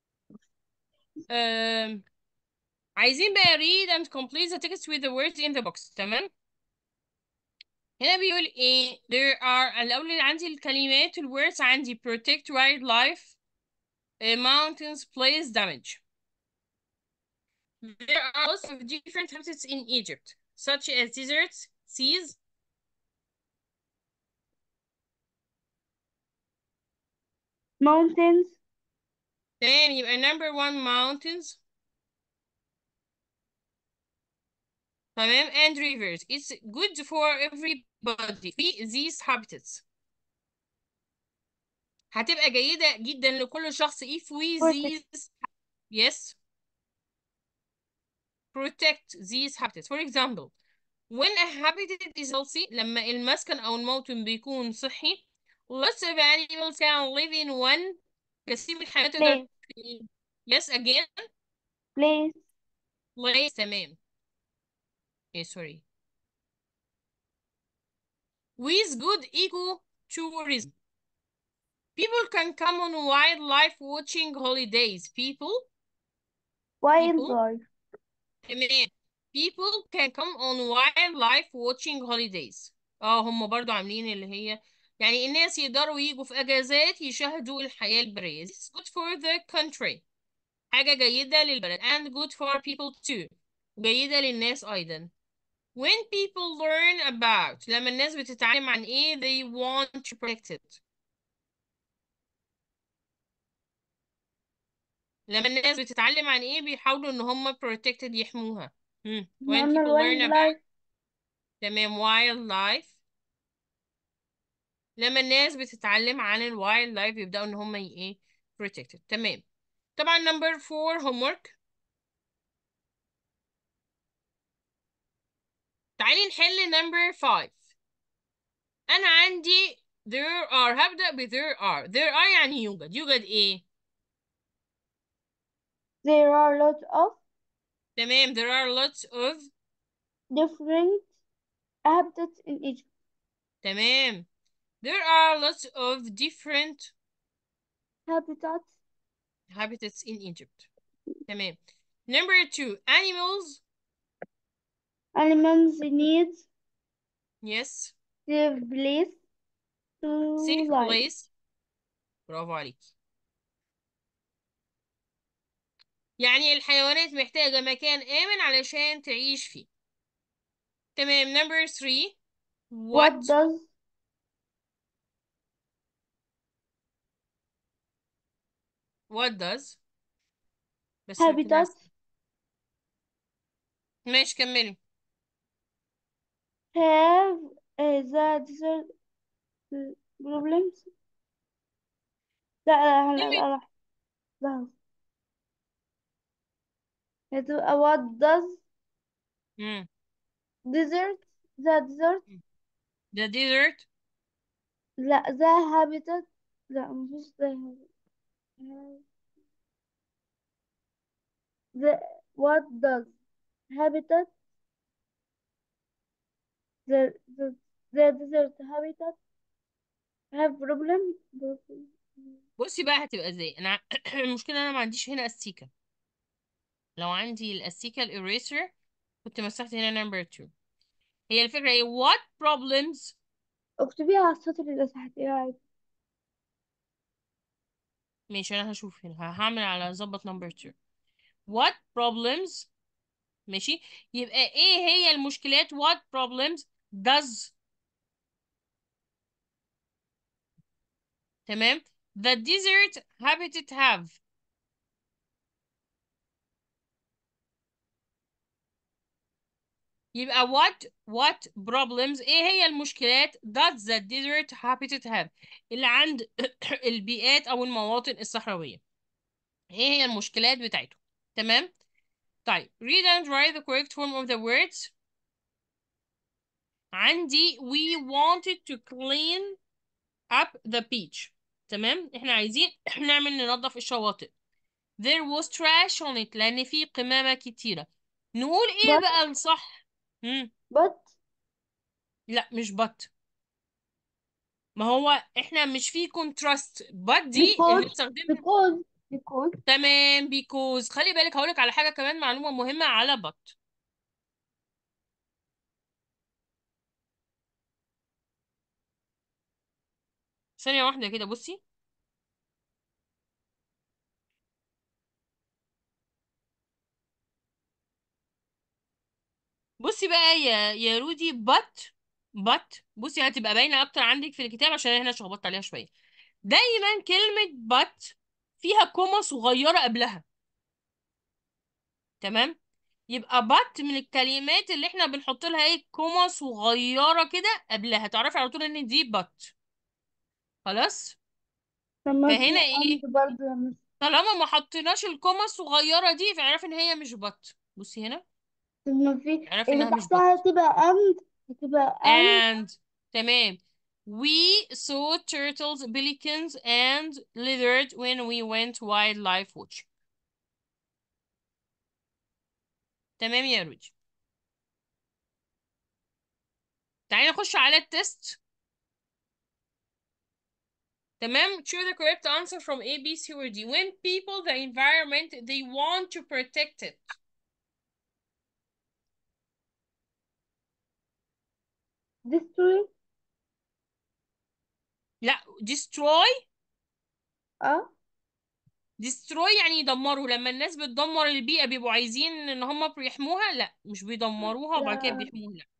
Speaker 1: Um, عايزين بقى read and complete the text with the words in the box. تمام؟ هنا بيقول ايه there are الأول اللي عندي الكلمات الwords عندي protect wildlife uh, mountains place damage there are lots of different habitats in Egypt such as deserts seas
Speaker 2: mountains
Speaker 1: تمام يبقى number one mountains تمام and rivers it's good for everybody في these habitats هتبقى جيدة جدا لكل شخص if we
Speaker 2: protect
Speaker 1: these yes protect these habitats for example when a habitat is healthy لما المسكن أو الموطن بيكون صحي lots of animals can live in one كثير من الحيوانات تقدر
Speaker 2: place
Speaker 1: yes again
Speaker 2: place
Speaker 1: place تمام eh sorry with good eco tourism people can come on wildlife watching holidays people people
Speaker 2: wildlife
Speaker 1: تمام people can come on wildlife watching holidays اه هم برضو عاملين اللي هي يعني الناس يقدروا يجوا في اجازات يشاهدوا الحياة البرية This is good for the country حاجة جيدة للبلد and good for people too جيدة للناس أيضا when people learn about لما الناس بتتعلم عن ايه they want to protect it لما الناس بتتعلم عن ايه بيحاولوا ان هم protected يحموها hmm. when
Speaker 2: قلنا
Speaker 1: people learn
Speaker 2: الوايلد
Speaker 1: about
Speaker 2: لايف
Speaker 1: تمام wildlife لما الناس بتتعلم عن الوايلد لايف يبدأوا ان هم ي- ايه protected تمام طبعا number four homework تعالي نحل number five انا عندي there are هبدأ ب there are there are يعني يوجد يوجد ايه
Speaker 2: there are lots of
Speaker 1: تمام there are lots of
Speaker 2: different habitats in Egypt
Speaker 1: تمام there are lots of different
Speaker 2: habitats
Speaker 1: habitats in Egypt تمام number two animals
Speaker 2: animals need
Speaker 1: yes
Speaker 2: safe place to
Speaker 1: safe
Speaker 2: live
Speaker 1: place برافو عليكي يعني الحيوانات محتاجة مكان آمن علشان تعيش فيه تمام number three
Speaker 2: what
Speaker 1: what
Speaker 2: does
Speaker 1: what does بس
Speaker 2: habitat
Speaker 1: ماشي كملي
Speaker 2: have uh, the desert problems لا لا لا
Speaker 1: كلمة
Speaker 2: لا لا هتبقى what does
Speaker 1: مم.
Speaker 2: desert the desert
Speaker 1: the desert
Speaker 2: لا the habitat لا مفيش the habitat the what does habitat the the the desert habitat have problem problem
Speaker 1: بصي بقى هتبقى ازاي انا ع- المشكلة انا ما عنديش هنا استيكة لو عندي الاستيكة الإريسر كنت مسحت هنا number two هي الفكرة ايه what problems
Speaker 2: اكتبيها على السطر اللي تحتيها عادي
Speaker 1: ماشي انا هشوف هنا هعمل على ظبط number two what problems ماشي يبقى ايه هي المشكلات what problems does تمام the desert habitat have يبقى what what problems ايه هي المشكلات does the desert habitat have اللي عند البيئات او المواطن الصحراوية ايه هي المشكلات بتاعته تمام طيب read and write the correct form of the words عندي we wanted to clean up the beach تمام احنا عايزين نعمل ننظف الشواطئ there was trash on it لان في قمامة كتيرة نقول ايه
Speaker 2: but
Speaker 1: بقى الصح مم.
Speaker 2: but
Speaker 1: لا مش but ما هو احنا مش في contrast but دي اللي
Speaker 2: because
Speaker 1: استخدمها
Speaker 2: because because
Speaker 1: تمام because خلي بالك هقولك على حاجة كمان معلومة مهمة على but ثانية واحدة كده بصي بصي بقى يا يا رودي but but بصي هتبقى باينة أكتر عندك في الكتاب عشان هنا شخبطت عليها شوية دايما كلمة but فيها كومة صغيرة قبلها تمام يبقى but من الكلمات اللي احنا بنحط لها ايه كومة صغيرة كده قبلها تعرفي على طول ان دي but خلاص
Speaker 2: لما في
Speaker 1: فهنا
Speaker 2: and
Speaker 1: ايه
Speaker 2: برضه يا مس
Speaker 1: طالما ما حطيناش الكومة الصغيرة دي فاعرفي ان هي مش but بصي هنا
Speaker 2: لما في
Speaker 1: اعرفي
Speaker 2: اللي
Speaker 1: انها مش
Speaker 2: تحتها
Speaker 1: but
Speaker 2: هتبقى and هتبقى and
Speaker 1: and تمام we saw turtles pelicans and lizards when we went wildlife watching تمام يا روجي تعالي نخش على التست تمام choose the correct answer from A, B, C, or D when people the environment they want to protect it
Speaker 2: destroy
Speaker 1: لا destroy
Speaker 2: اه
Speaker 1: destroy يعني يدمروا لما الناس بتدمر البيئة بيبقوا عايزين ان هم بيحموها لا مش بيدمروها وبعد كده
Speaker 2: لا
Speaker 1: بيحموها لا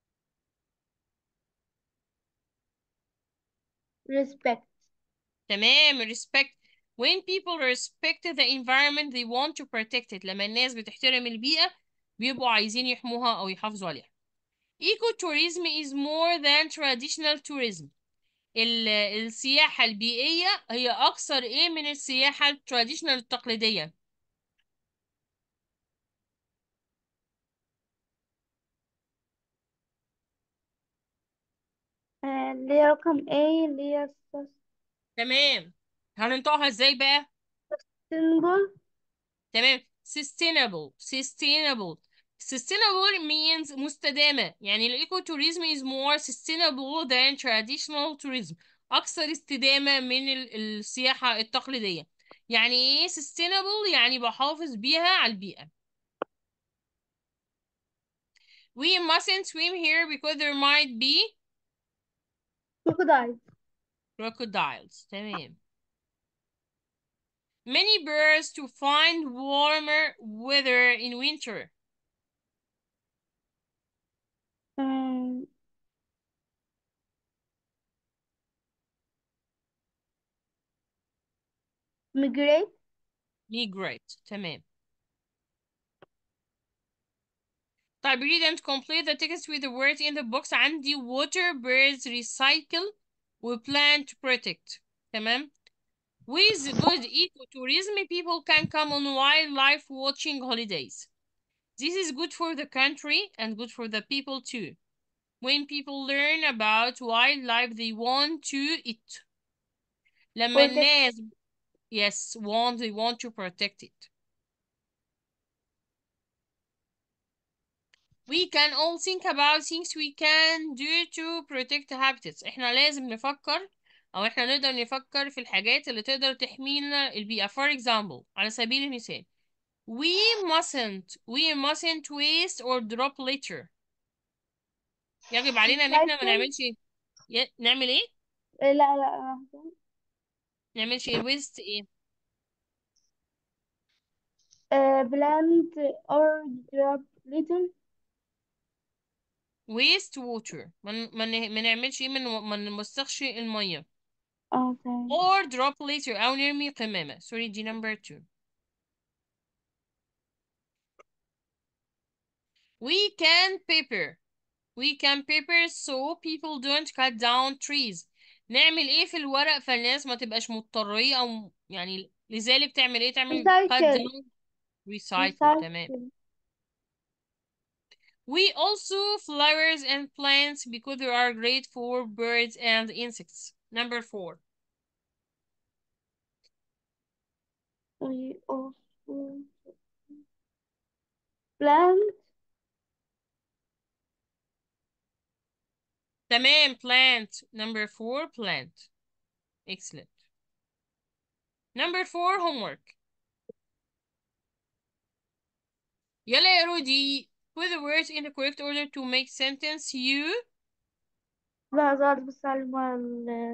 Speaker 2: respect
Speaker 1: تمام respect when people respect the environment they want to protect it لما الناس بتحترم البيئة بيبقوا عايزين يحموها أو يحافظوا عليها ecotourism is more than traditional tourism ال- السياحة البيئية هي أكثر إيه من السياحة التراديشنال التقليدية
Speaker 2: آه، اللي هي رقم A اللي هي
Speaker 1: تمام هننطقها إزاي بقى
Speaker 2: sustainable
Speaker 1: تمام sustainable sustainable sustainable means مستدامة يعني الايكو توريزم is more sustainable than traditional tourism أكثر استدامة من ال- السياحة التقليدية يعني ايه sustainable يعني بحافظ بيها على البيئة we mustn't swim here because there might be
Speaker 2: crocodile
Speaker 1: crocodiles تمام many birds to find warmer weather in winter
Speaker 2: um, migrate
Speaker 1: migrate تمام طيب read and complete the text with the words in the box عندي water birds recycle و plant protect تمام with good ecotourism people can come on wildlife watching holidays this is good for the country and good for the people too when people learn about wildlife they want to it لما
Speaker 2: protect
Speaker 1: الناس yes want they want to protect it We can all think about things we can do to protect habitats احنا لازم نفكر او احنا نقدر نفكر في الحاجات اللي تقدر تحمينا البيئة for example على سبيل المثال we mustn't we mustn't waste or drop litter يجب علينا ان احنا ما
Speaker 2: recycle
Speaker 1: نعملش ي- نعمل ايه
Speaker 2: آه، لا لا لحظة.
Speaker 1: نعملش ايه waste ايه
Speaker 2: آه، plant or drop litter
Speaker 1: waste water ما ن- ما ن- ما نعملش ايه ما ن- ما نوسخش المية
Speaker 2: اه تمام
Speaker 1: or drop litter او نرمي قمامة sorry دي number two We can paper. We can paper so people don't cut down trees. نعمل ايه في الورق فالناس ما تبقاش مضطرية او يعني لذلك تعمل ايه تعمل cut
Speaker 2: recycle
Speaker 1: down recycle تمام
Speaker 2: recycle
Speaker 1: We also flowers and plants because they are great for birds and insects. Number four.
Speaker 2: we also plant
Speaker 1: تمام plant. Number four plant. Excellent. Number four homework. يلا يا رودي put the words in the correct order to make sentence you
Speaker 2: لا زاد بس على ال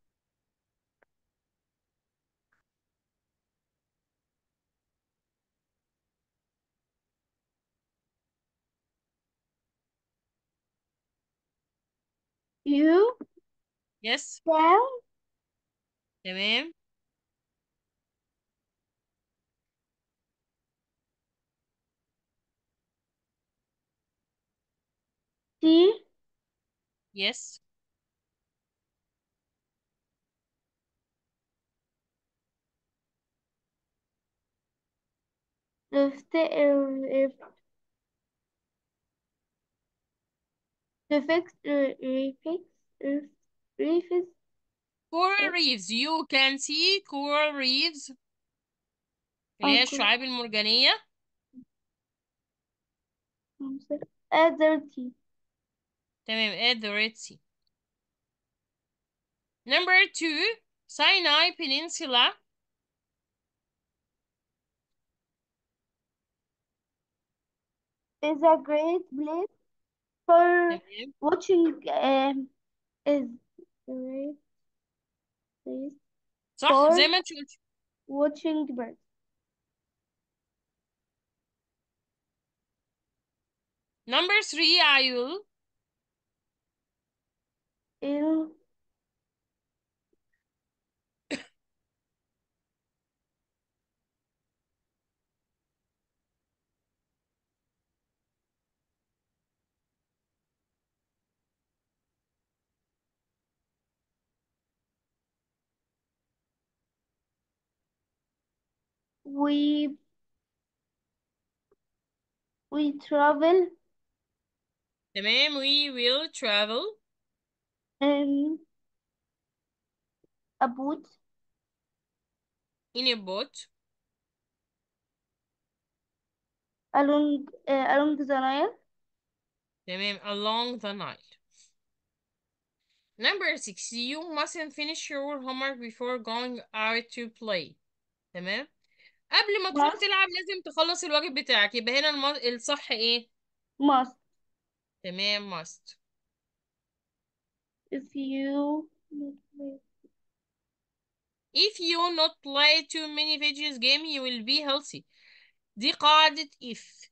Speaker 2: you
Speaker 1: yes
Speaker 2: can
Speaker 1: تمام
Speaker 2: see
Speaker 1: yes
Speaker 2: if if to fix refix refix
Speaker 1: coral reefs you can see coral reefs اللي هي
Speaker 2: uncle
Speaker 1: الشعاب المرجانية
Speaker 2: add dirty
Speaker 1: تمام at the Red Sea number two Sinai Peninsula
Speaker 2: is a great place for
Speaker 1: تمام
Speaker 2: watching um, is great place
Speaker 1: صح
Speaker 2: for
Speaker 1: زي ما انت قلت
Speaker 2: watching birds
Speaker 1: number three عيول
Speaker 2: in we we travel
Speaker 1: تمام we will travel
Speaker 2: in a boat
Speaker 1: in a boat
Speaker 2: along uh, along the Nile
Speaker 1: تمام along the Nile number six you mustn't finish your homework before going out to play تمام قبل ما تروح
Speaker 2: must
Speaker 1: تلعب لازم تخلص الواجب بتاعك يبقى هنا الم... الصح ايه
Speaker 2: must
Speaker 1: تمام must
Speaker 2: if you
Speaker 1: if you not play too many videos game you will be healthy دي قاعدة if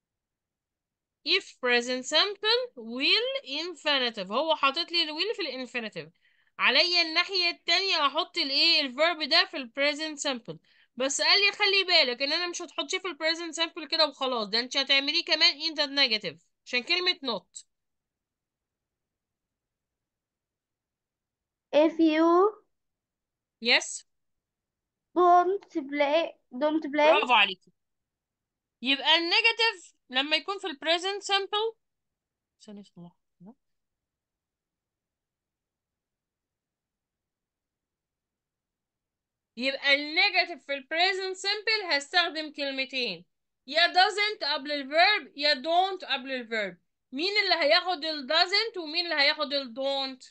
Speaker 1: if present simple will infinitive هو حاطط لي الويل في الانفينيتيف عليا الناحية التانية احط الايه الفيرب ده في البريزنت simple بس قال لي خلي بالك ان انا مش هتحطيه في البريزنت simple كده وخلاص ده انت هتعمليه كمان in the negative عشان كلمة not
Speaker 2: if you
Speaker 1: yes
Speaker 2: don't play don't play
Speaker 1: برافو عليكي يبقى النيجاتيف لما يكون في البريزنت simple ثانية واحدة. يبقى النيجاتيف في البريزنت سيمبل هستخدم كلمتين يا doesn't قبل الفيرب يا don't قبل الفيرب مين اللي هياخد ال doesn't ومين اللي هياخد ال don't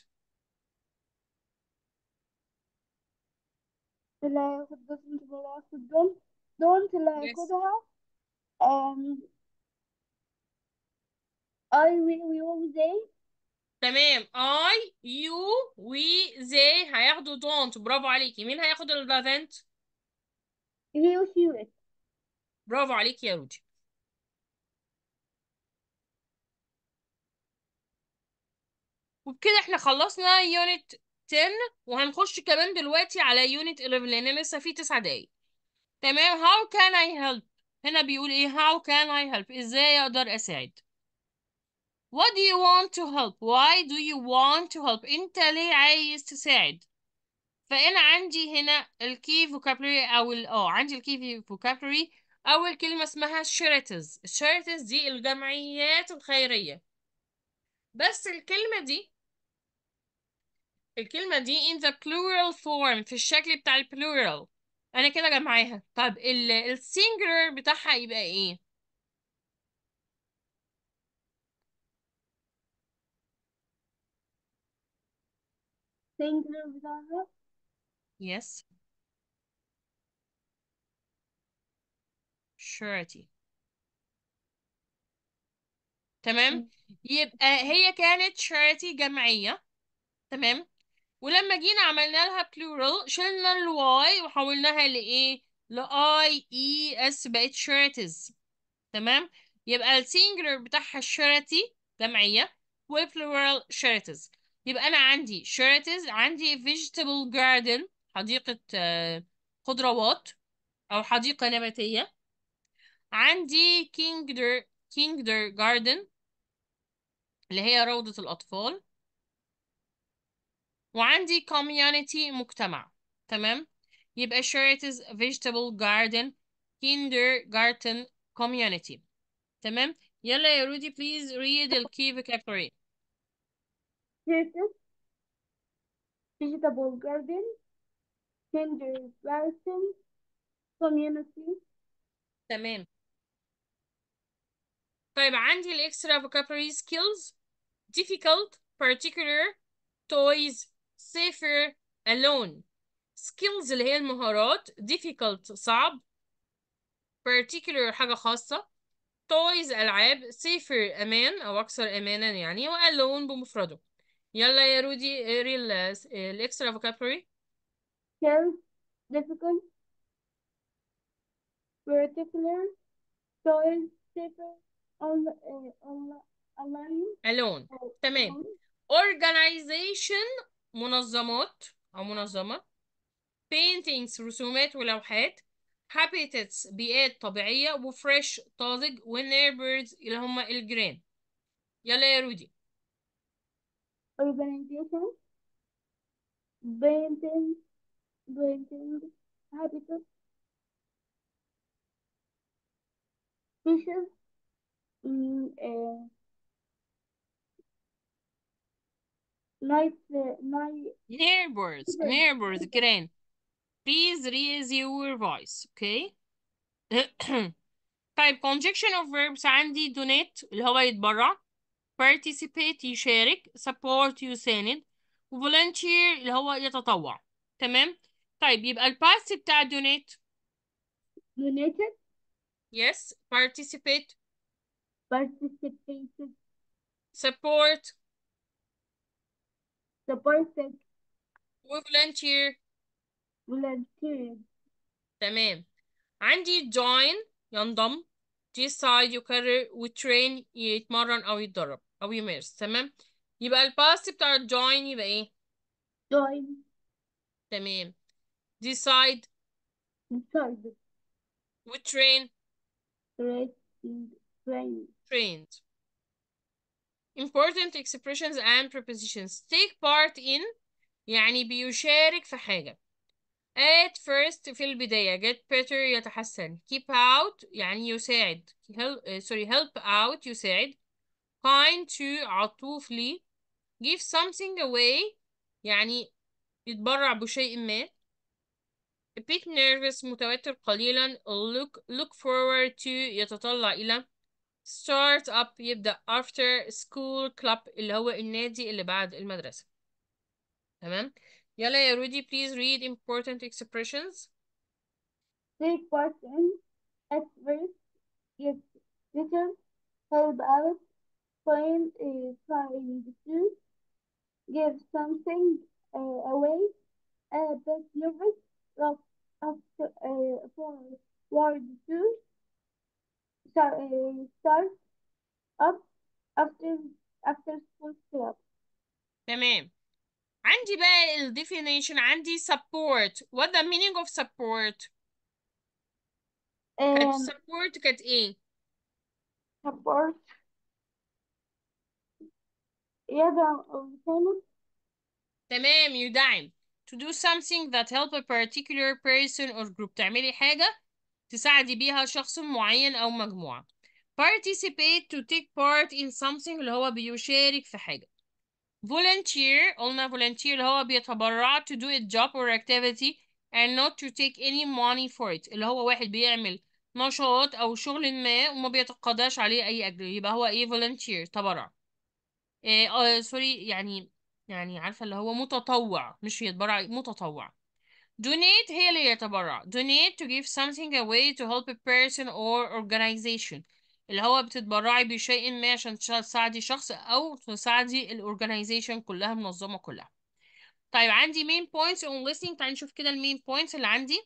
Speaker 2: اللي هياخد doesn't اللي هياخد don't don't اللي
Speaker 1: yes
Speaker 2: هياخدها um, I we we will they
Speaker 1: تمام I you we they هياخدوا don't برافو عليكي مين هياخد ال doesn't
Speaker 2: he و she it
Speaker 1: برافو عليكي يا رودي وبكده احنا خلصنا يونت 10 وهنخش كمان دلوقتي على يونت 11 لان لسه في 9 دقايق تمام how can I help هنا بيقول ايه how can I help ازاي اقدر اساعد what do you want to help why do you want to help انت ليه عايز تساعد فانا عندي هنا الكي vocabulary او ال اه عندي الكي vocabulary اول كلمة اسمها charities charities دي الجمعيات الخيرية بس الكلمة دي الكلمة دي in the plural form في الشكل بتاع البلورال انا كده جمعاها طب ال السينجلر بتاعها يبقى ايه
Speaker 2: singular بتاعها
Speaker 1: yes surety تمام يبقى هي كانت charity جمعية تمام ولما جينا عملنا لها plural شلنا الواي وحولناها لإيه ل I E S بقت charities تمام يبقى السينجلر بتاعها charity جمعية والبلورال charities يبقى أنا عندي charities عندي vegetable garden حديقة آه، خضروات أو حديقة نباتية عندي kinder kinder garden اللي هي روضة الأطفال وعندي community مجتمع تمام يبقى charities vegetable garden kindergarten community تمام يلا يا رودي please read the key vocabulary
Speaker 2: churches vegetable garden kindergarten community
Speaker 1: تمام طيب عندي الإكسترا vocabulary skills difficult particular toys safer alone skills اللي هي المهارات difficult صعب particular حاجة خاصة toys ألعاب safer أمان أو أكثر أمانا يعني وألون بمفرده يلا يا رودي اقري ال- الإكسترا vocabulary
Speaker 2: Skills, difficult, particular, toys, safer, on, uh, on, online,
Speaker 1: ألون
Speaker 2: uh,
Speaker 1: تمام
Speaker 2: alone,
Speaker 1: organization منظمات أو منظمة paintings رسومات ولوحات habitats بيئات طبيعية وفريش طازج ونيربرز اللي هم الجيران يلا يا رودي
Speaker 2: organization, painting, painting, habitat, fishes, mm, uh, night, uh, night,
Speaker 1: neighbors neighbors جيران please raise your voice okay طيب conjunction of verbs عندي donate اللي هو يتبرع participate يشارك support يساند volunteer اللي هو يتطوع تمام طيب يبقى الباست بتاع donate
Speaker 2: donated,
Speaker 1: yes participate
Speaker 2: participated,
Speaker 1: support
Speaker 2: supported,
Speaker 1: volunteer
Speaker 2: volunteered,
Speaker 1: تمام عندي join ينضم decide يكرر وtrain يتمرن أو يتدرب أو يمارس تمام يبقى الباست بتاع join يبقى ايه
Speaker 2: join,
Speaker 1: تمام decide
Speaker 2: decided,
Speaker 1: وtrain
Speaker 2: trained, trained,
Speaker 1: trained important expressions and prepositions take part in يعني بيشارك في حاجة at first في البداية get better يتحسن keep out يعني يساعد help, uh, sorry help out يساعد kind to عطوف لي give something away يعني يتبرع بشيء ما a bit nervous متوتر قليلا look look forward to يتطلع إلى start up يبدأ after school club اللي هو النادي اللي بعد المدرسة تمام يلا يا رودي please read important expressions
Speaker 2: take part in, at first, get better, help out, find, uh, trying to, give something uh, away, a bit nervous, look after, uh, forward to, start, uh, start up after after school club.
Speaker 1: تمام عندي بقى ال definition عندي support what the meaning of support كانت
Speaker 2: Um,
Speaker 1: support كانت ايه
Speaker 2: support يدعم أو يساند
Speaker 1: تمام يدعم to do something that help a particular person or group تعملي حاجة تساعدي بيها شخص معين أو مجموعة participate to take part in something اللي هو بيشارك في حاجة volunteer قلنا volunteer اللي هو بيتبرع to do a job or activity and not to take any money for it اللي هو واحد بيعمل نشاط أو شغل ما وما بيتقاضاش عليه أي أجر يبقى هو إيه volunteer تبرع إيه آه سوري يعني يعني عارفة اللي هو متطوع مش يتبرع متطوع donate هي اللي يتبرع donate to give something away to help a person or organization اللي هو بتتبرعي بشيء ما عشان تساعدي شخص أو تساعدي الأورجنايزيشن كلها المنظمة كلها طيب عندي main points on listening تعالي نشوف كده المين points اللي عندي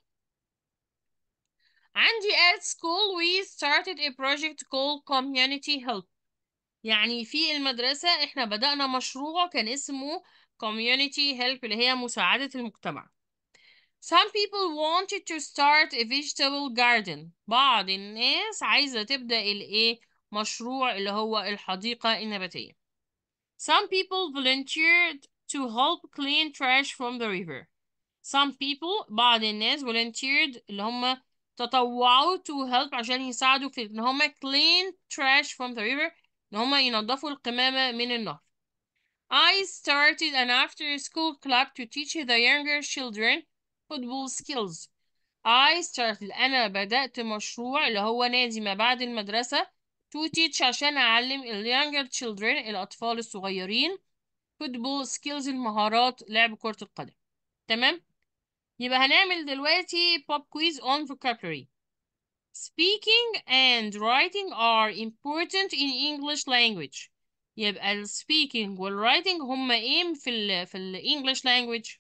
Speaker 1: عندي at school we started a project called community help يعني في المدرسة احنا بدأنا مشروع كان اسمه community help اللي هي مساعدة المجتمع Some people wanted to start a vegetable garden. بعض الناس عايزة تبدأ الايه مشروع اللي هو الحديقة النباتية. Some people volunteered to help clean trash from the river. Some people بعض الناس volunteered اللي هم تطوعوا to help عشان يساعدوا في ان هم clean trash from the river ان هم ينظفوا القمامة من النهر. I started an after school club to teach the younger children football skills. I started أنا بدأت مشروع اللي هو نادي ما بعد المدرسة to teach عشان أعلم ال younger children الأطفال الصغيرين football skills المهارات لعب كرة القدم تمام يبقى هنعمل دلوقتي pop quiz on vocabulary speaking and writing are important in English language يبقى ال speaking وال writing هما ايه في ال في ال English language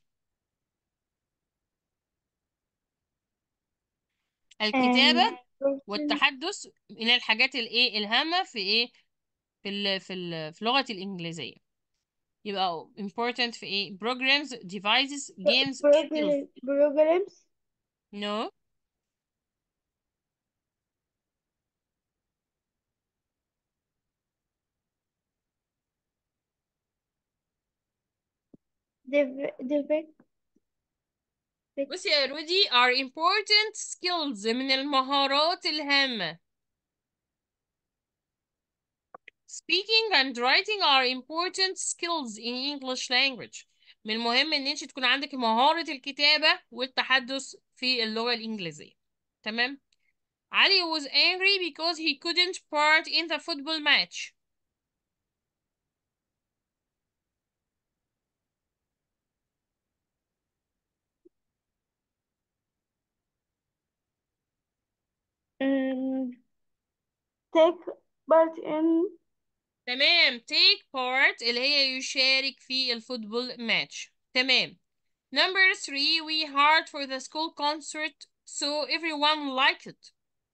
Speaker 1: الكتابة
Speaker 2: and person
Speaker 1: والتحدث من الحاجات الايه الهامة في ايه في ال في ال في اللغة الإنجليزية يبقى important في ايه programs devices games skills
Speaker 2: program programs
Speaker 1: no
Speaker 2: div- div-
Speaker 1: بصي يا رودي are important skills من المهارات الهامة speaking and writing are important skills in English language من المهم ان انت تكون عندك مهارة الكتابة والتحدث في اللغة الإنجليزية تمام علي was angry because he couldn't part in the football match
Speaker 2: um, take part in
Speaker 1: تمام take part اللي هي يشارك في الفوتبول ماتش تمام number three we hard for the school concert so everyone liked it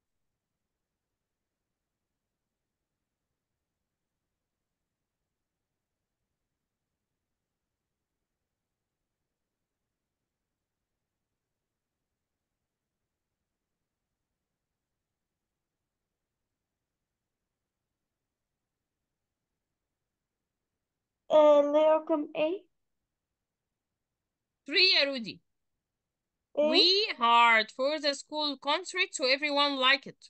Speaker 2: uh, رقم A
Speaker 1: three يا رودي
Speaker 2: A
Speaker 1: we hard for the school concert so everyone liked it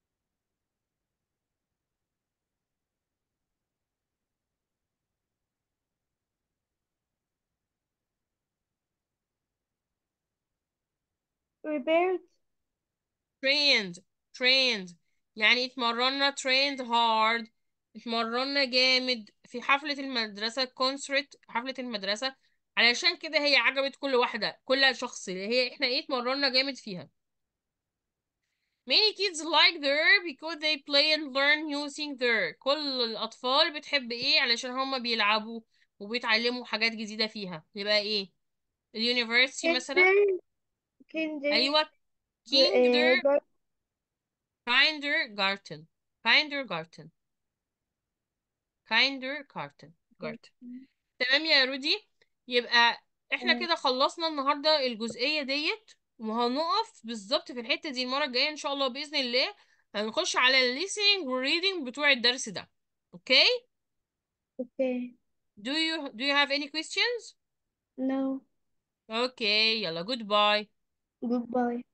Speaker 2: repaired
Speaker 1: trained trained يعني اتمرنا trained hard اتمرنا جامد في حفلة المدرسة concert حفلة المدرسة علشان كده هي عجبت كل واحدة كل شخص هي احنا ايه اتمرنا جامد فيها Many kids like there because they play and learn using there كل الأطفال بتحب ايه علشان هما بيلعبوا وبيتعلموا حاجات جديدة فيها يبقى ايه اليونيفرسيتي مثلا
Speaker 2: kinder kinder
Speaker 1: أيوة
Speaker 2: uh,
Speaker 1: kinder
Speaker 2: gar-
Speaker 1: kindergarten kindergarten kindergarten garten تمام يا رودي يبقى احنا
Speaker 2: uh,
Speaker 1: كده خلصنا النهارده الجزئية ديت وهنقف بالظبط في الحتة دي المرة الجاية ان شاء الله بإذن الله هنخش على الليسننج والريدنج بتوع الدرس ده اوكي
Speaker 2: okay
Speaker 1: do you do you have any questions
Speaker 2: no
Speaker 1: اوكي يلا goodbye
Speaker 2: goodbye